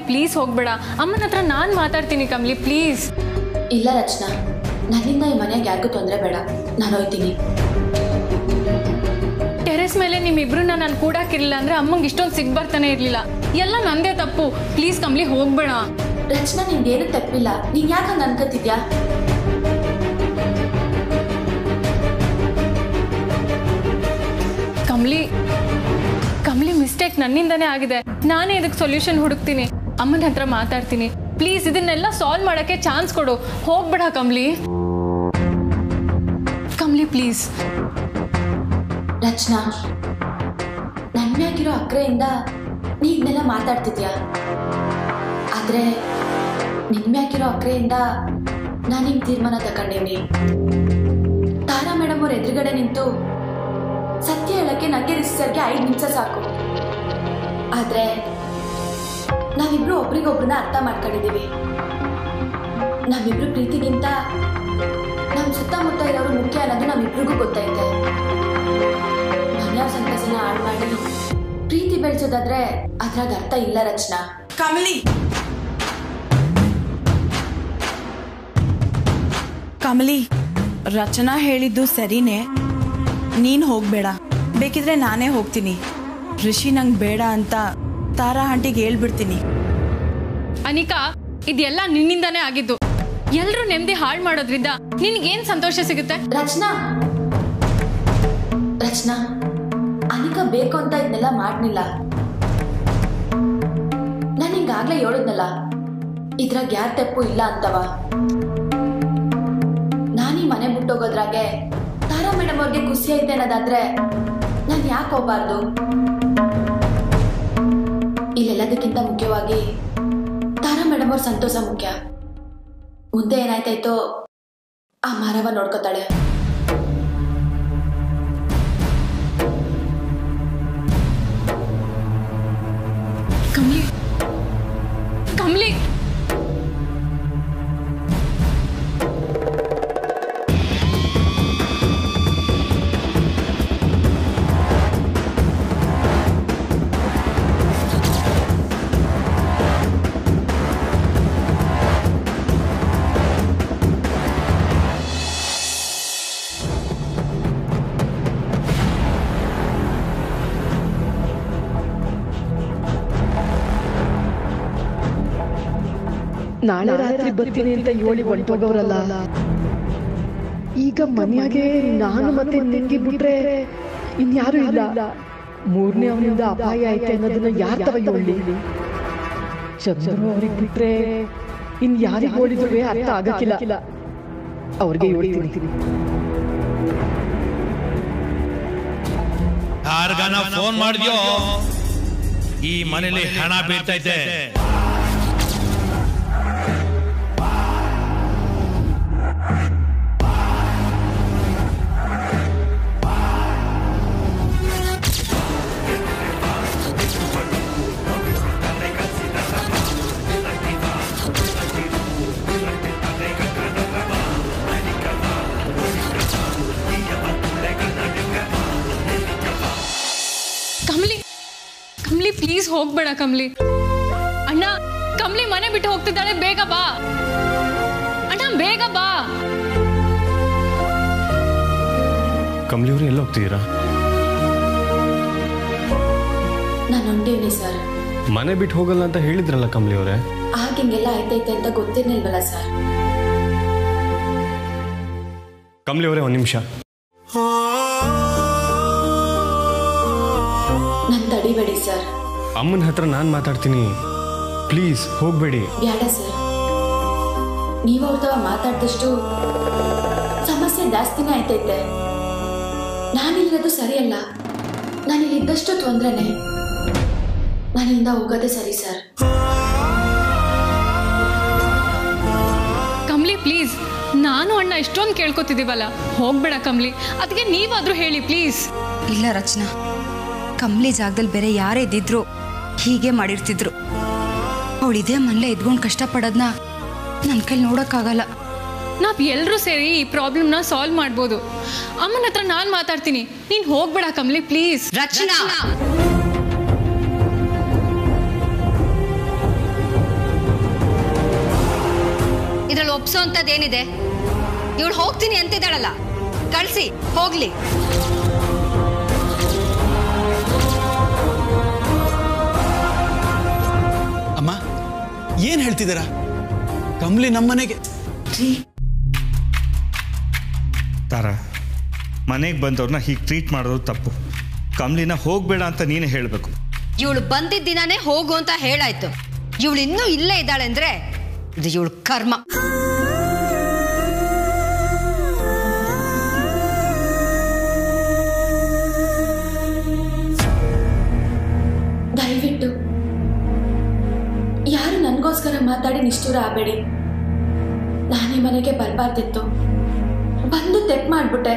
Please ಹೋಗ್ಬೇಡ ಅಮ್ಮನ ಹತ್ರ ನಾನು ಮಾತಾಡ್ತೀನಿ ಕಮ್ಲಿ ಪ್ಲೀಸ್ ಇಲ್ಲ ರಚನಾ ನನ್ನಿಂದ ಈ ಮನೆಗೆ ಯಾರಿಗೂ ತೊಂದರೆ ಬೇಡ ನಾನು ಹೋಯ್ತೀನಿ ಟೆರೆಸ್ ಮೇಲೆ ನಿಮ್ಮಿಬ್ರನ್ನ ನಾನು ಕೂಡಾಕಿರ್ಲಿಲ್ಲ ಅಂದ್ರೆ ಅಮ್ಮಂಗೆ ಇಷ್ಟೊಂದು ಸಿಗ್ ಬರ್ತಾನೆ ಇರಲಿಲ್ಲ ಎಲ್ಲ ನಂದೇ ತಪ್ಪು ಪ್ಲೀಸ್ ಕಮ್ಲಿ ಹೋಗ್ಬೇಡ ರಚನಾ ನಿಂದೇನು ತಪ್ಪಿಲ್ಲ ನೀನ್ ಯಾಕೆ ಹಂಗ ಅನ್ಕೋತಿದ್ಯಾ ಕಮ್ಲಿ ಕಮ್ಲಿ ಮಿಸ್ಟೇಕ್ ನನ್ನಿಂದನೇ ಆಗಿದೆ ನಾನೇ ಇದಕ್ಕೆ ಸೊಲ್ಯೂಷನ್ ಹುಡುಕ್ತೀನಿ ಅಮ್ಮನ ಹತ್ರ ಮಾತಾಡ್ತೀನಿ ಪ್ಲೀಸ್ ಇದನ್ನೆಲ್ಲ ಸಾಲ್ವ್ ಮಾಡೋಕ್ಕೆ ಚಾನ್ಸ್ ಕೊಡು ಹೋಗ್ಬೇಡ ಕಮ್ಲಿ ಕಮ್ಲಿ ಪ್ಲೀಸ್ ರಚನಾ ನನ್ ಮ್ಯಾಗಿರೋ ಅಕ್ರೆಯಿಂದ ನೀ ಇದನ್ನೆಲ್ಲ ಮಾತಾಡ್ತಿದ್ಯಾ ಆದ್ರೆ ನಿನ್ ಮ್ಯಾಗಿರೋ ಅಕ್ರೆಯಿಂದ ನಾನು ಹಿಂಗ್ ತೀರ್ಮಾನ ತಗೊಂಡೀನಿ ತಾರಾ ಮೇಡಮ್ ಅವ್ರ ಎದುರುಗಡೆ ನಿಂತು ಸತ್ಯ ಹೇಳಕ್ಕೆ ನಂಗೆ ರಿಸರ್ಗೆ ಐದು ನಿಮಿಷ ಸಾಕು ಆದ್ರೆ ನಾವಿಬ್ರು ಒಬ್ರಿಗೊಬ್ರನ್ನ ಅರ್ಥ ಮಾಡ್ಕೊಂಡಿದೀವಿ ನಾವಿಬ್ರು ಪ್ರೀತಿಗಿಂತ ನಮ್ ಸುತ್ತಮುತ್ತ ಇರೋರು ಮುಖ್ಯ ಅನ್ನೋದು ನಮ್ಮಿಬ್ರಿಗೂ ಗೊತ್ತೈತೆ ಮನೆಯವ್ರ ಸಂತಸನ ಹಾಳು ಮಾಡಿ ಪ್ರೀತಿ ಬೆಳೆಸೋದಾದ್ರೆ ಅದ್ರಾಗ ಅರ್ಥ ಇಲ್ಲ ರಚನಾ ಕಮಲಿ ಕಮಲಿ ರಚನಾ ಹೇಳಿದ್ದು ಸರಿನೇ ನೀನು ಹೋಗ್ಬೇಡ ಬೇಕಿದ್ರೆ ನಾನೇ ಹೋಗ್ತೀನಿ ಋಷಿ ನಂಗೆ ಬೇಡ ಅಂತ ತಾರಾ ಆಂಟಿಗೆ ಹೇಳ್ಬಿಡ್ತೀನಿ ಅನಿಕಾ ಇದೆಲ್ಲ ನಿನ್ನಿಂದಾನೇ ಆಗಿದ್ದು ಎಲ್ರೂ ನೆಮ್ಮದಿ ಹಾಳು ಮಾಡೋದ್ರಿಂದ ನಿನ್ಗೇನ್ ಸಂತೋಷ ಸಿಗುತ್ತೆ ರಚನಾ ರಚನಾ ಅನಿಕಾ ಬೇಕು ಅಂತ ಇದನ್ನೆಲ್ಲ ಮಾಡ್ನಿಲ್ಲ ನಾನು ಹಿಂಗಾಗ್ಲೇ ಹೇಳಿದ್ನಲ್ಲ ಇದ್ರಾಗ ಯಾರ ತಪ್ಪು ಇಲ್ಲ ಅಂತವ ನಾನು ಈ ಮನೆ ಬಿಟ್ಟೋಗೋದ್ರಾಗೆ ತಾರಾ ಮೇಡಮ್ ಅವ್ರಿಗೆ ಖುಷಿ ಐತೆ ಅನ್ನೋದಾದ್ರೆ ನಾನು ಯಾಕೆ ಹೋಗ್ಬಾರ್ದು ಇಲ್ಲೆಲ್ಲದಕ್ಕಿಂತ ಮುಖ್ಯವಾಗಿ ತಾರಾ ಮೇಡಮ್ ಅವ್ರ ಸಂತೋಷ ಮುಖ್ಯ ಮುಂದೆ ಏನಾಯ್ತಾಯ್ತೋ ಆ ಮರವ ನೋಡ್ಕೋತಾಳೆ ಕಮ್ಲಿ ಕಮ್ಲಿ ನಾಳೆ ರಾತ್ರಿ ಬರ್ತೀನಿ ಅಂತ ಹೇಳಿ ಹೊಂಟೋಗವ್ರಲ್ಲ ಈಗ ಮನೆಯಾಗೆ ನಾನು ಮತ್ತೆ ನಿಂಗಿ ಬಿಟ್ರೆ ಇನ್ಯಾರು ಇಲ್ಲ ಮೂರನೇ ಅವನಿಂದ ಅಪಾಯ ಐತೆ ಅನ್ನೋದನ್ನ ಯಾರ ತವ ಹೇಳಿ ಚಂದ್ರು ಅವ್ರಿಗೆ ಬಿಟ್ರೆ ಇನ್ ಯಾರಿಗೆ ಹೇಳಿದ್ರು ಅರ್ಥ ಆಗಕ್ಕಿಲ್ಲ ಅವ್ರಿಗೆ ಹೇಳ್ತೀನಿ ಯಾರ್ಗಾನ ಫೋನ್ ಮಾಡಿದ್ಯೋ ಈ ಮನೇಲಿ ಹಣ ಬೀಳ್ತೈತೆ ಕಮ್ಲಿ ಕಮ್ಲಿ ಪ್ಲೀಸ್ ಹೋಗ್ಬೇಡ ಕಮ್ಲಿ ಅಣ್ಣ ಕಮ್ಲಿ ಮನೆ ಬಿಟ್ಟು ಹೋಗ್ತಿದ್ದಾಳೆ ಬೇಗ ಬಾ ಅಣ್ಣ ಬೇಗ ಬಾ ಕಮಲಿಯವ್ರು ಎಲ್ಲ ಹೋಗ್ತಿದ್ದೀರಾ ನಾನು ಹೊಂಟೀನಿ ಸರ್ ಮನೆ ಬಿಟ್ಟು ಹೋಗಲ್ಲ ಅಂತ ಹೇಳಿದ್ರಲ್ಲ ಕಮಲಿಯವರೇ ಆಗ ಹಿಂಗೆಲ್ಲ ಆಯ್ತೈತೆ ಅಂತ ಗೊತ್ತಿರ್ಲಿಲ್ವಲ್ಲ ಸರ್ ಕಮಲಿಯವರೇ ಒಂದು ನಿಮಿಷ ನನ್ ತಡಿಬೇಡಿ ಸರ್ ಅಮ್ಮನ ಹತ್ರ ನಾನು ಮಾತಾಡ್ತೀನಿ ಪ್ಲೀಸ್ ಹೋಗಬೇಡಿ ಬ್ಯಾಡ ಸರ್ ನೀವು ಅವ್ರದವ ಮಾತಾಡ್ದಷ್ಟು ಸಮಸ್ಯೆ ಜಾಸ್ತಿನೇ ಆಯ್ತೈತೆ ನಾನಿಲ್ಲಿರೋದು ಸರಿಯಲ್ಲ ನಾನಿಲ್ಲಿದ್ದಷ್ಟು ತೊಂದ್ರೆನೆ ನಾನಿಂದ ಹೋಗೋದೇ ಸರಿ ಸರ್ ಕಮ್ಲಿ ಪ್ಲೀಸ್ ನಾನು ಅಣ್ಣ ಎಷ್ಟೊಂದು ಕೇಳ್ಕೊತಿದ್ದೀವಲ್ಲ ಹೋಗ್ಬೇಡ ಕಮ್ಲಿ ಅದಕ್ಕೆ ನೀವಾದ್ರೂ ಹೇಳಿ ಪ್ಲೀಸ್ ಇಲ್ಲ ರಚನಾ ಕಮ್ಲಿ ಜಾಗದಲ್ಲಿ ಬೇರೆ ಯಾರೇ ಇದ್ದಿದ್ರು ಹೀಗೆ ಮಾಡಿರ್ತಿದ್ರು ಅವಳು ಇದೇ ಮನೇಲೆ ಇದ್ಕೊಂಡು ಕಷ್ಟಪಡೋದನ್ನ ನನ್ನ ಕೈಲಿ ನೋಡೋಕ್ಕಾಗಲ್ಲ ನಾವ್ ಎಲ್ಲರೂ ಸೇರಿ ಈ ಪ್ರಾಬ್ಲಮ್ನ ಸಾಲ್ವ್ ಮಾಡ್ಬೋದು ಅಮ್ಮನ ಹತ್ರ ನಾನು ಮಾತಾಡ್ತೀನಿ ನೀನು ಹೋಗ್ಬೇಡ ಕಮ್ಲಿ ಪ್ಲೀಸ್ ರಚನಾ ಇದ್ರಲ್ಲಿ ಒಪ್ಸೋ ಏನಿದೆ ಇವಳು ಹೋಗ್ತೀನಿ ಅಂತಿದ್ದಾಳಲ್ಲ ಕಳ್ಸಿ ಹೋಗ್ಲಿ ಅಮ್ಮ ಏನ್ ಹೇಳ್ತಿದ್ದೀರಾ ಕಮ್ಲಿ ನಮ್ಮನೆಗೆ ತಾರ ಮನೆಗೆ ಬಂದವ್ರನ್ನ ಹೀಗೆ ಟ್ರೀಟ್ ಮಾಡೋದು ತಪ್ಪು ಕಮ್ಲಿನ ಹೋಗಬೇಡ ಅಂತ ನೀನೇ ಹೇಳಬೇಕು ಇವಳು ಬಂದಿದ್ದ ದಿನಾನೇ ಹೋಗು ಅಂತ ಹೇಳಾಯ್ತು ಇವಳು ಇನ್ನೂ ಇಲ್ಲೇ ಇದ್ದಾಳೆ ಅಂದ್ರೆ ಇದು ಇವಳು ಕರ್ಮ ದಯವಿಟ್ಟು ಯಾರು ನನಗೋಸ್ಕರ ಮಾತಾಡಿ ನಿಷ್ಠೂರ ಆಗಬೇಡಿ ನಾನೇ ಮನೆಗೆ ಬರಬಾರ್ದಿತ್ತು ಬಂದು ತೆಪ್ ಮಾಡಿಬಿಟ್ಟೆ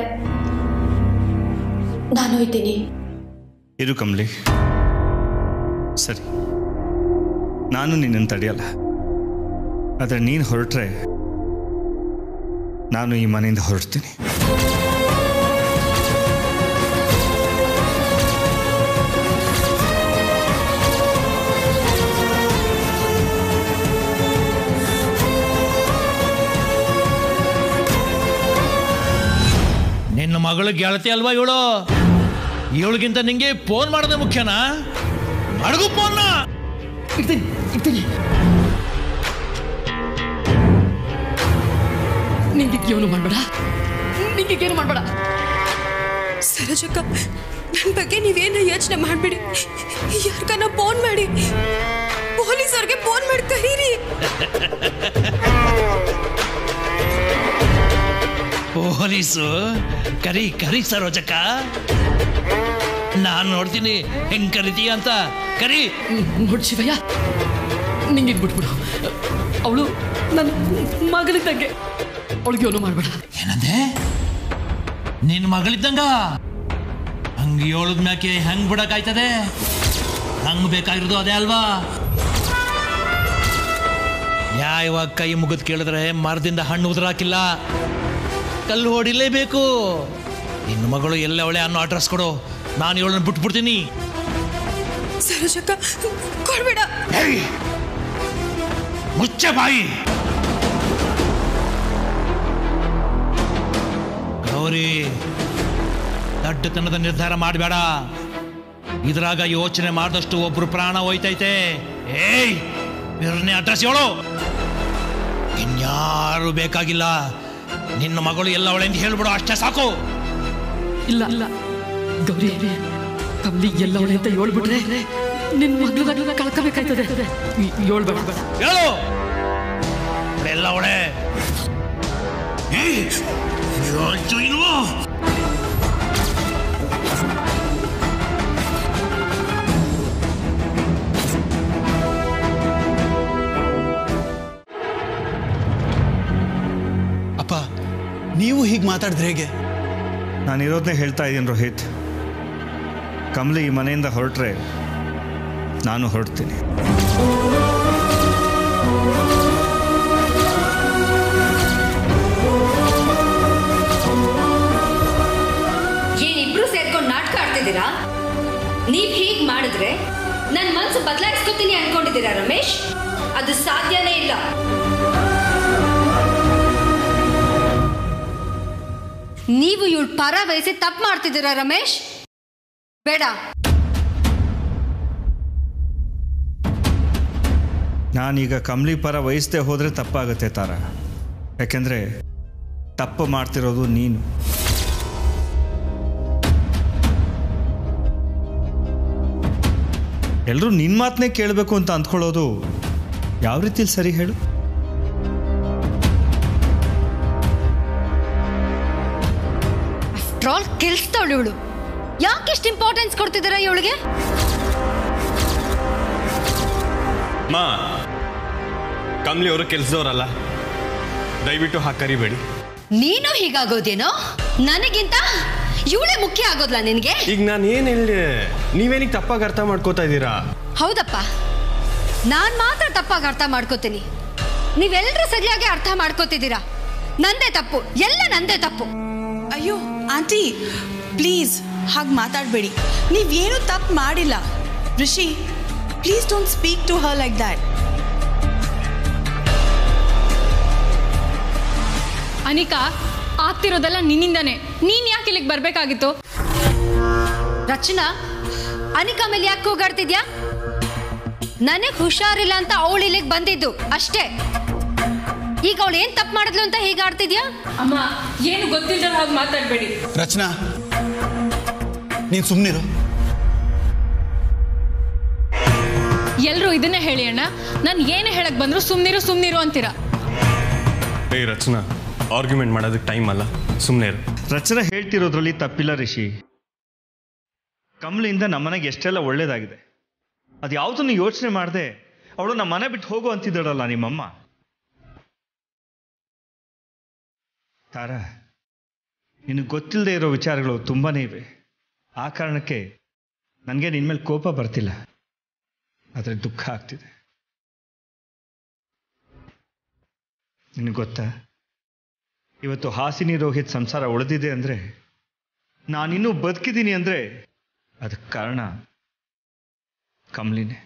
ನಾನು ಹೋಯ್ತೀನಿ ಇರು ಕಮ್ಲಿ ಸರಿ ನಾನು ನಿನ್ನನ್ನು ತಡೆಯಲ್ಲ ಆದರೆ ನೀನು ಹೊರಟ್ರೆ ನಾನು ಈ ಮನೆಯಿಂದ ಹೊರಡ್ತೀನಿ ನಿನ್ನ ಮಗಳು ಗೆಳತಿ ಅಲ್ವಾ ಇವಳು ಇವಳಿಗಿಂತ ನಿಂಗೆ ಫೋನ್ ಮಾಡೋದೇ ಮುಖ್ಯನಾ ಅಡಗು ಫೋನ್ನ ಇಡ್ತೀನಿ ಇಡ್ತೀನಿ ನಿಂಗೆ ಏನು ಮಾಡಬೇಡ ನಿಂಗೆ ಏನು ಮಾಡಬೇಡ ಸರೋಜಕ್ಕ ನನ್ನ ಬಗ್ಗೆ ನೀವೇನು ಯೋಚನೆ ಮಾಡಬೇಡಿ ಯಾರ್ಗನ ಫೋನ್ ಮಾಡಿ ಪೊಲೀಸವ್ರಿಗೆ ಫೋನ್ ಮಾಡಿ ಕರೀರಿ ಪೊಲೀಸು ಕರಿ ಕರಿ ಸರೋಜಕ್ಕ ನಾನು ನೋಡ್ತೀನಿ ಹೆಂಗ್ ಕರಿತೀಯ ಅಂತ ಕರಿ ನೋಡಿ ಶಿವಯ್ಯ ನಿಂಗೆ ಬಿಟ್ಬಿಡು ಅವಳು ನನ್ನ ಮಗಳಿದ್ದಂಗೆ ಅವಳಿಗೆ ಏನು ಮಾಡಬೇಡ ಏನಂದೆ ನಿನ್ನ ಮಗಳಿದ್ದಂಗ ಹಂಗ ಏಳದ್ ಮ್ಯಾಕೆ ಹೆಂಗ್ ಬಿಡಕ್ಕಾಯ್ತದೆ ಹಂಗ್ ಬೇಕಾಗಿರೋದು ಅದೇ ಅಲ್ವಾ ನ್ಯಾಯವಾಗಿ ಕೈ ಮುಗಿದ್ ಕೇಳಿದ್ರೆ ಮರದಿಂದ ಹಣ್ಣು ಉದುರಾಕಿಲ್ಲ ಕಲ್ಲು ಹೊಡಿಲೇಬೇಕು ನಿನ್ನ ಮಗಳು ಎಲ್ಲ ಒಳ್ಳೆ ಅನ್ನೋ ಅಡ್ರೆಸ್ ಕೊಡು ನಾನು ಇವಳನ್ನ ಬಿಟ್ಬಿಡ್ತೀನಿ ಸರೋಜಕ್ಕ ಕೊಡ್ಬೇಡ ಏಯ್! ಮುಚ್ಚ ಬಾಯಿ ಗೌರಿ ದಡ್ಡತನದ ನಿರ್ಧಾರ ಮಾಡಬೇಡ ಇದ್ರಾಗ ಯೋಚನೆ ಮಾಡಿದಷ್ಟು ಒಬ್ರು ಪ್ರಾಣ ಹೋಯ್ತೈತೆ ಏಯ್ ಇವ್ರನ್ನೇ ಅಡ್ರೆಸ್ ಹೇಳು ಇನ್ಯಾರು ಬೇಕಾಗಿಲ್ಲ ನಿನ್ನ ಮಗಳು ಎಲ್ಲ ಒಳ್ಳೆಂದು ಹೇಳ್ಬಿಡು ಅಷ್ಟೇ ಸಾಕು ಇಲ್ಲ ಇಲ್ಲ ಗೌರಿ ಕಮ್ಲಿ ಎಲ್ಲವಳೆ ಅಂತ ಹೇಳ್ಬಿಟ್ರೆ ನಿನ್ ಮಗ್ಳನ್ನ ಕಳ್ಕೋಬೇಕಾಯ್ತದೆ ಹೇಳ್ಬೇಡ ಬೇಡ ಹೇಳು ಎಲ್ಲ ಒಳ್ಳೆ ಏಯ್! ಯೋಚು ಇಲ್ವೋ ಅಪ್ಪ ನೀವು ಹೀಗೆ ಮಾತಾಡಿದ್ರೆ ಹೇಗೆ ನಾನು ಇರೋದನ್ನೇ ಹೇಳ್ತಾ ಇದ್ದೀನಿ ರೋಹಿತ್ ಕಮಲಿ ಈ ಮನೆಯಿಂದ ಹೊರಟ್ರೆ ನಾನು ಹೊರಡ್ತೀನಿ ಏನಿಬ್ರು ಸೇರ್ಕೊಂಡು ನಾಟಕ ಆಡ್ತಿದ್ದೀರಾ ನೀವ್ ಹೀಗ್ ಮಾಡಿದ್ರೆ ನನ್ ಮನ್ಸು ಬದಲಾಯಿಸ್ಕೊತೀನಿ ಅನ್ಕೊಂಡಿದ್ದೀರಾ ರಮೇಶ್ ಅದು ಸಾಧ್ಯನೇ ಇಲ್ಲ ನೀವು ಇವಳು ಪರ ವಹಿಸಿ ತಪ್ಪು ಮಾಡ್ತಿದ್ದೀರಾ ರಮೇಶ್ ಬೇಡ ನಾನೀಗ ಕಮಲಿ ಪರ ವಹಿಸದೆ ಹೋದರೆ ತಪ್ಪಾಗುತ್ತೆ ತಾರ ಯಾಕೆಂದರೆ ತಪ್ಪು ಮಾಡ್ತಿರೋದು ನೀನು ಎಲ್ಲರೂ ನಿನ್ನ ಮಾತನ್ನೇ ಕೇಳಬೇಕು ಅಂತ ಅಂದ್ಕೊಳ್ಳೋದು ಯಾವ ರೀತಿಲಿ ಸರಿ ಹೇಳು ಟ್ರಾಲ್ ಕೆಲ್ಸ್ತಾವಳು ಇವಳು ಯಾಕೆ ಇಷ್ಟು ಇಂಪಾರ್ಟೆನ್ಸ್ ಕೊಡ್ತಿದ್ದೀರಾ ಇವಳಿಗೆ ಮಾ ಕಮ್ಲಿ ಅವರು ಕೆಲ್ಸದವ್ರಲ್ಲ ದಯವಿಟ್ಟು ಹಾಗೆ ಕರಿಬೇಡಿ ನೀನು ಹೀಗಾಗೋದೇನೋ ನನಗಿಂತ ಇವಳೇ ಮುಖ್ಯ ಆಗೋದ್ಲಾ ನಿನಗೆ ಈಗ ನಾನು ಏನು ಹೇಳಿ ನೀವೇನಿಗೆ ತಪ್ಪಾಗಿ ಅರ್ಥ ಮಾಡ್ಕೋತಾ ಇದ್ದೀರಾ ಹೌದಪ್ಪ ನಾನ್ ಮಾತ್ರ ತಪ್ಪಾಗಿ ಅರ್ಥ ಮಾಡ್ಕೋತೀನಿ ನೀವೆಲ್ಲರೂ ಸರಿಯಾಗಿ ಅರ್ಥ ಮಾಡ್ಕೋತಿದ್ದೀರಾ ನಂದೇ ತಪ್ಪು ಎಲ್ಲ ನಂದೇ ತಪ್ಪು ಅಯ್ಯೋ ಆಂಟಿ ಪ್ಲೀಸ್ ಹಾಗೆ ಮಾತಾಡಬೇಡಿ ನೀವೇನು ತಪ್ಪು ಮಾಡಿಲ್ಲ Rishi please don't speak to her like that Anika ಆಗ್ತಿರೋದೆಲ್ಲ ನಿನ್ನಿಂದಾನೆ ನೀನ್ ಯಾಕೆ ಇಲ್ಲಿಗೆ ಬರ್ಬೇಕಾಗಿತ್ತು ರಚನಾ ಅನಿಕಾ ಮೇಲೆ ಯಾಕೆ ಕೂಗಾಡ್ತಿದ್ಯಾ ನನಗೆ ಹುಷಾರಿಲ್ಲ ಅಂತ ಅವಳು ಇಲ್ಲಿಗೆ ಬಂದಿದ್ದು ಅಷ್ಟೇ ಈಗ ಅವಳು ಏನ್ ತಪ್ಪು ಮಾಡಿದ್ಲು ಅಂತ ಹೀಗೆ ಆಡ್ತಿದ್ಯಾ ಅಮ್ಮ ಏನು ಗೊತ್ತಿಲ್ಲದ ಹಾಗೆ ಮಾತಾಡಬೇಡಿ ರಚನಾ ನೀನು ಸುಮ್ಮನಿರು ಎಲ್ಲರೂ ಇದನ್ನೇ ಹೇಳಿ ಅಣ್ಣ ನಾನು ಏನೇ ಹೇಳಕ್ ಬಂದ್ರು ಸುಮ್ನಿರು ಸುಮ್ನಿರು ಅಂತೀರಾ ಏ ರಚನಾ ಆರ್ಗ್ಯುಮೆಂಟ್ ಮಾಡೋದಕ್ಕೆ ಟೈಮ್ ಅಲ್ಲ ಸುಮ್ಮನೆ ಇರು ರಚನೆ ಹೇಳ್ತಿರೋದ್ರಲ್ಲಿ ತಪ್ಪಿಲ್ಲ ರಿಷಿ ಕಮಲಿಂದ ನಮ್ಮನೆಗೆ ಎಷ್ಟೆಲ್ಲ ಒಳ್ಳೇದಾಗಿದೆ ಅದು ಯಾವುದನ್ನು ಯೋಚನೆ ಮಾಡದೆ ಅವಳು ನಮ್ಮ ಮನೆ ಬಿಟ್ಟು ಹೋಗು ಅಂತಿದ್ದಳಲ್ಲ ನಿಮ್ಮಮ್ಮ ತಾರ ನಿನಗೆ ಗೊತ್ತಿಲ್ಲದೆ ಇರೋ ವಿಚಾರಗಳು ತುಂಬಾನೇ ಇವೆ ಆ ಕಾರಣಕ್ಕೆ ನನಗೆ ನಿನ್ನ ಮೇಲೆ ಕೋಪ ಬರ್ತಿಲ್ಲ ಆದರೆ ದುಃಖ ಆಗ್ತಿದೆ ನಿನಗೆ ಗೊತ್ತಾ ಇವತ್ತು ಹಾಸಿನಿ ರೋಹಿತ್ ಸಂಸಾರ ಉಳಿದಿದೆ ಅಂದರೆ ನಾನಿನ್ನೂ ಬದುಕಿದ್ದೀನಿ ಅಂದರೆ ಅದಕ್ಕೆ ಕಾರಣ ಕಮಲಿನೇ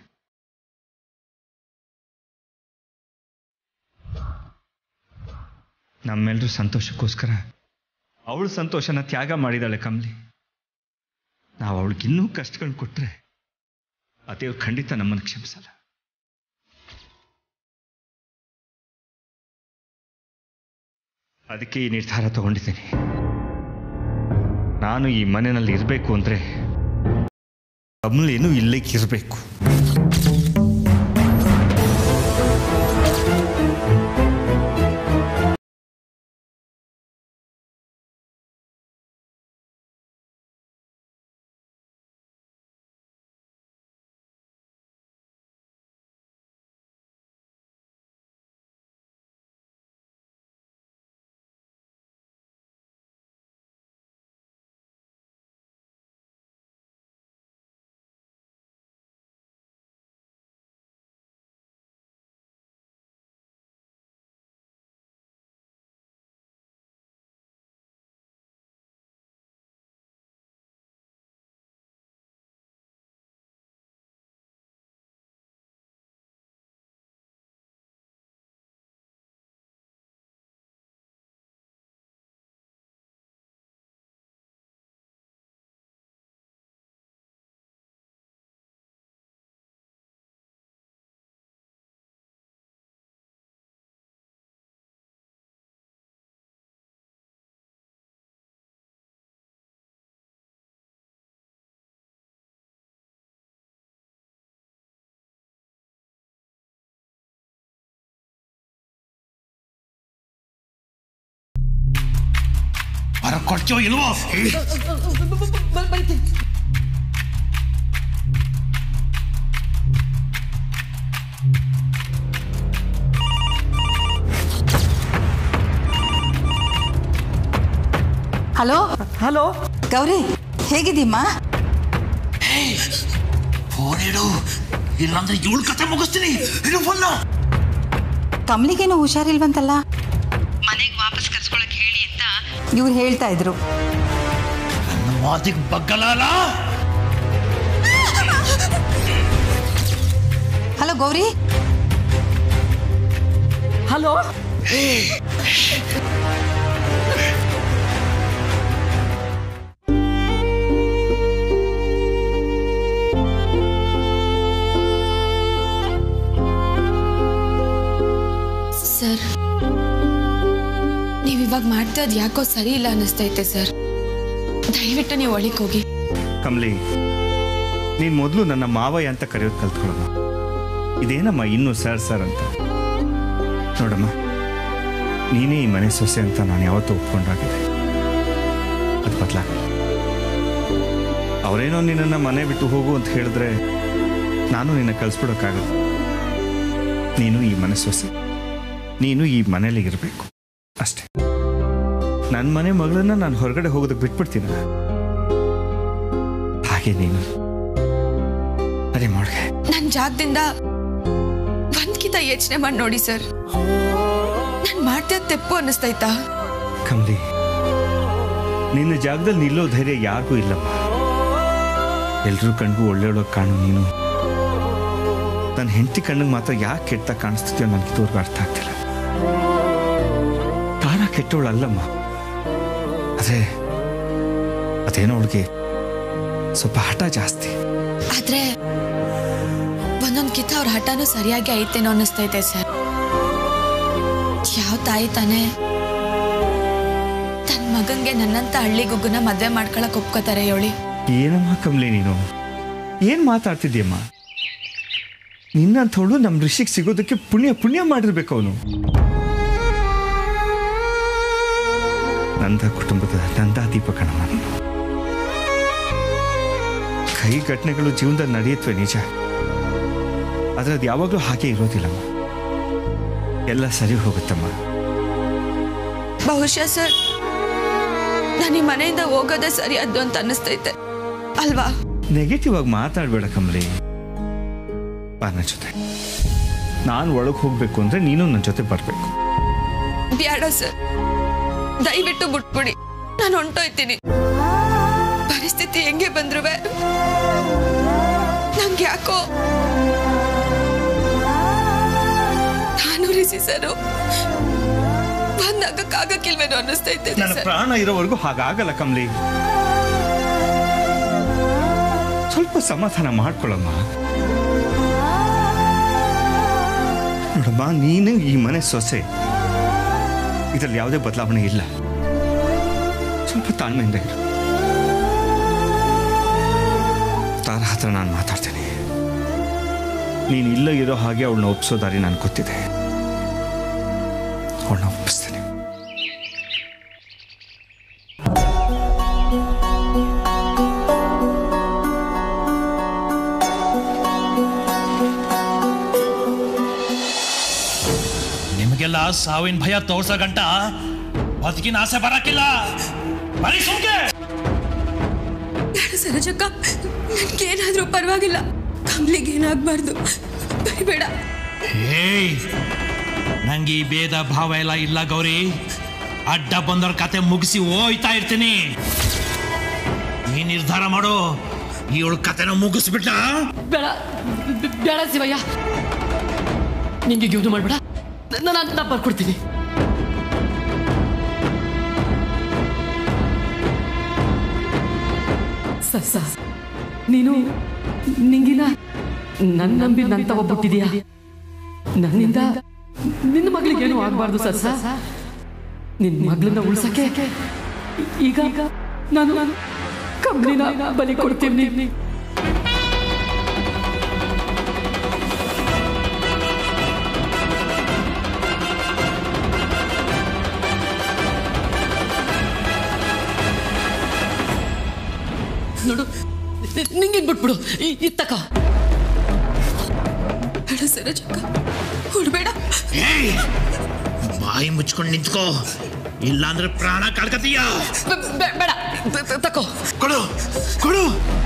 ನಮ್ಮೆಲ್ಲರೂ ಸಂತೋಷಕ್ಕೋಸ್ಕರ ಅವಳ ಸಂತೋಷನ ತ್ಯಾಗ ಮಾಡಿದಾಳೆ ಕಮಲಿ ನಾವು ಅವಳಿಗಿನ್ನೂ ಕಷ್ಟಗಳು ಕೊಟ್ಟರೆ ಆ ದೇವ್ರು ಖಂಡಿತ ನಮ್ಮನ್ನು ಕ್ಷಮಿಸಲ್ಲ ಅದಕ್ಕೆ ಈ ನಿರ್ಧಾರ ತಗೊಂಡಿದ್ದೀನಿ ನಾನು ಈ ಮನೆಯಲ್ಲಿ ಇರಬೇಕು ಅಂದರೆ ಕಮಲೇನು ಇಲ್ಲಿಗೆ ಇರಬೇಕು ಬರ ಕೊಡ್ತೀವೋ ಇಲ್ವೋ ಹಲೋ ಹಲೋ ಗೌರಿ ಹೇಗಿದ್ದೀಮ್ಮ ಫೋನ್ ಇಡು ಇಲ್ಲಾಂದ್ರೆ ಇವಳು ಕತೆ ಮುಗಿಸ್ತೀನಿ ಇಡು ಫೋನ್ ಕಮಲಿಗೇನು ಹುಷಾರಿಲ್ವಂತಲ್ಲ ಮನೆಗೆ ವಾಪಸ್ ಕರ್ಸ್ಕೊಳಕ್ ಹೇಳಿ ಅಂತ ಇವ್ರು ಹೇಳ್ತಾ ಇದ್ರು ನನ್ನ ಮಾತಿಗೆ ಬಗ್ಗಲ್ಲ ಹಲೋ ಗೌರಿ ಹಲೋ ಸರ್ ನೀವು ಇವಾಗ ಮಾಡ್ತಾ ಇದ್ ಯಾಕೋ ಸರಿ ಇಲ್ಲ ಅನ್ನಿಸ್ತೈತೆ ಸರ್ ದಯವಿಟ್ಟು ನೀವು ಒಳಗೆ ಹೋಗಿ ಕಮಲಿ ನೀನು ಮೊದಲು ನನ್ನ ಮಾವಯ್ಯ ಅಂತ ಕರೆಯೋದು ಕಲ್ತ್ಕೊಳ್ಳೋಣ ಇದೇನಮ್ಮ ಇನ್ನೂ ಸರ್ ಸರ್ ಅಂತ ನೋಡಮ್ಮ ನೀನೇ ಈ ಮನೆ ಸೊಸೆ ಅಂತ ನಾನು ಯಾವತ್ತೂ ಒಪ್ಕೊಂಡಾಗಿದೆ ಅದು ಬದಲಾಗಲ್ಲ ಅವರೇನೋ ನಿನ್ನನ್ನು ಮನೆ ಬಿಟ್ಟು ಹೋಗು ಅಂತ ಹೇಳಿದ್ರೆ ನಾನು ನಿನ್ನ ಕಳಿಸ್ಬಿಡೋಕ್ಕಾಗಲ್ಲ ನೀನು ಈ ಮನೆ ಸೊಸೆ ನೀನು ಈ ಮನೇಲಿ ಇರಬೇಕು ಅಷ್ಟೇ ನನ್ನ ಮನೆ ಮಗಳನ್ನ ನಾನು ಹೊರಗಡೆ ಹೋಗೋದಕ್ಕೆ ಬಿಟ್ಬಿಡ್ತೀನ ಹಾಗೆ ನೀನು ಅದೇ ಮಾಡ್ಗೆ ನನ್ನ ಜಾಗದಿಂದ ಒಂದ್ಕಿತ ಯೋಚನೆ ಮಾಡಿ ನೋಡಿ ಸರ್ ನಾನು ಮಾಡ್ತಾ ತೆಪ್ಪು ಅನ್ನಿಸ್ತೈತಾ ಕಮಲಿ ನಿನ್ನ ಜಾಗದಲ್ಲಿ ನಿಲ್ಲೋ ಧೈರ್ಯ ಯಾರಿಗೂ ಇಲ್ಲಮ್ಮ ಎಲ್ರೂ ಕಣ್ಗೂ ಒಳ್ಳೆಯೊಳಗೆ ಕಾಣು ನೀನು ನನ್ನ ಹೆಂಡತಿ ಕಣ್ಣಿಗೆ ಮಾತ್ರ ಯಾಕೆ ಕೆಟ್ಟ ಕಾಣಿಸ್ತಿದ್ಯೋ ನನಗೆ ಇದುವರೆಗೂ ಅರ್ಥ ಆಗ್ತಿಲ್ಲ ತಾರಾ ಕೆಟ್ಟವಳಲ್ಲಮ್ಮ ಅದೇ ಅದೇನೋ ಅವಳಿಗೆ ಸ್ವಲ್ಪ ಹಠ ಜಾಸ್ತಿ ಆದ್ರೆ ಒಂದೊಂದ್ ಕಿತ್ತ ಅವ್ರ ಹಠನೂ ಸರಿಯಾಗಿ ಐತೇನೋ ಅನ್ನಿಸ್ತೈತೆ ಸರ್ ಯಾವ ತಾಯಿ ತಾನೇ ತನ್ನ ಮಗಂಗೆ ನನ್ನಂತ ಹಳ್ಳಿ ಗುಗ್ಗನ ಮದ್ವೆ ಮಾಡ್ಕೊಳಕ್ ಒಪ್ಕೋತಾರೆ ಹೇಳಿ ಏನಮ್ಮ ಕಮ್ಲಿ ನೀನು ಏನ್ ಮಾತಾಡ್ತಿದ್ಯಮ್ಮ ನಿನ್ನಂಥವಳು ನಮ್ಮ ಋಷಿಗೆ ಸಿಗೋದಕ್ಕೆ ಪುಣ್ಯ ಪುಣ್ಯ ಮಾಡಿರ್ಬೇಕು ಅವನು ನಂದ ಕುಟುಂಬದ ನಂದ ದೀಪ ಕಣಮ್ಮ ನೀನು ಕೈ ಘಟನೆಗಳು ಜೀವನದಲ್ಲಿ ನಡೆಯುತ್ತವೆ ನಿಜ ಆದ್ರೆ ಅದು ಯಾವಾಗಲೂ ಹಾಗೆ ಇರೋದಿಲ್ಲಮ್ಮ ಎಲ್ಲ ಸರಿ ಹೋಗುತ್ತಮ್ಮ ಬಹುಶಃ ಸರ್ ನಾನು ಈ ಮನೆಯಿಂದ ಹೋಗೋದೇ ಸರಿಯಾದ್ದು ಅಂತ ಅನ್ನಿಸ್ತೈತೆ ಅಲ್ವಾ ನೆಗೆಟಿವ್ ಆಗಿ ಮಾತಾಡಬೇಡ ಕಮಲಿ ಬಾ ನನ್ನ ಜೊತೆ ನಾನು ಒಳಗೆ ಹೋಗ್ಬೇಕು ಅಂದ್ರೆ ನೀನು ನನ್ನ ಜೊತೆ ಬರಬೇಕು ಬ್ಯಾಡ ಸರ್ ದಯವಿಟ್ಟು ಬಿಟ್ಬಿಡಿ ನಾನು ಹೊಂಟೋಯ್ತೀನಿ ಪರಿಸ್ಥಿತಿ ಹೆಂಗೆ ಬಂದ್ರುವೆ ನಂಗೆ ಯಾಕೋ ನಾನು ರಿಸಿ ಸರು ಬಂದಾಗಕ್ಕಾಗಕ್ಕಿಲ್ವೇನೋ ಅನ್ನಿಸ್ತೈತೆ ನನ್ನ ಸರ್ ಪ್ರಾಣ ಇರೋವರೆಗೂ ಹಾಗಾಗಲ್ಲ ಕಮಲಿ ಸ್ವಲ್ಪ ಸಮಾಧಾನ ಮಾಡ್ಕೊಳ್ಳಮ್ಮ ನೋಡಮ್ಮ ನೀನು ಈ ಮನೆ ಸೊಸೆ ಇದರಲ್ಲಿ ಯಾವುದೇ ಬದಲಾವಣೆ ಇಲ್ಲ ಸ್ವಲ್ಪ ತಾಳ್ಮೆಯಿಂದ ಇರು ತಾರ ಹತ್ರ ನಾನು ಮಾತಾಡ್ತೇನೆ ನೀನು ಇಲ್ಲ ಇರೋ ಹಾಗೆ ಅವಳನ್ನ ಒಪ್ಸೋ ದಾರಿ ನಾನು ಗೊತ್ತಿದೆ ಅವಳನ್ನ ಒಪ್ಪಿಸ್ತೇನೆ ನಿಮಗೆಲ್ಲ ಸಾವಿನ ಭಯ ತೋರ್ಸೋ ಗಂಟ ಬದುಕಿನ ಆಸೆ ಬರಕ್ಕಿಲ್ಲ ಬರೀ ಸುಮ್ಕೆ ಬೇಡ ಸರೋಜಕ್ಕ ನನ್ಗೇನಾದ್ರೂ ಪರವಾಗಿಲ್ಲ ಕಮ್ಲಿಗೆ ಏನಾಗ್ಬಾರ್ದು ಬೇಡ ಏಯ್ ನಂಗೆ ಈ ಭೇದ ಭಾವ ಎಲ್ಲ ಇಲ್ಲ ಗೌರಿ ಅಡ್ಡ ಬಂದವ್ರ ಕತೆ ಮುಗಿಸಿ ಹೋಯ್ತಾ ಇರ್ತೀನಿ ನೀ ನಿರ್ಧಾರ ಮಾಡು ಇವಳ ಕತೆನ ಮುಗಿಸ್ಬಿಟ್ಟ ಬೇಡ ಬೆ- ಬೇಡ ಶಿವಯ್ಯ ನಿಂಗೆ ಯೋಚನೆ ಮಾಡ್ಬೇಡ ನಾನು ನಾ ಬರ್ಕೊಡ್ತೀನಿ ಸ- ಸ- ನೀನು ನಿಂಗಿನ ನನ್ನ ನಂಬಿ ನನ್ನ ತಗೊಬಿಟ್ಟಿದೀಯ ನನ್ನಿಂದ ನಿನ್ನ ಮಗಳಿಗೇನು ಆಗ್ಬಾರ್ದು ಸಸ ನಿನ್ನ ಮಗಳನ್ನ ಉಳ್ಸಕ್ಕೆ ಈಗ ನಾನು ನಾನು ಕಂಪ್ನಿನ ಬಲಿ ಕೊಡ್ತೀನಿ ನೋಡು ನಿಂಗೆ ಬಿಟ್ಬಿಡು ಇತ್ತಕ ಬೇಡ ಸರೋಜಕ್ಕ ಹುಡ್ಬೇಡ ಏಯ್ ಬಾಯಿ ಮುಚ್ಕೊಂಡು ನಿಂತ್ಕೋ ಇಲ್ಲಾಂದ್ರೆ ಪ್ರಾಣ ಕಳ್ಕತೀಯ ಬೇಡ ತಕೋ ಕೊಡು ಕೊಡು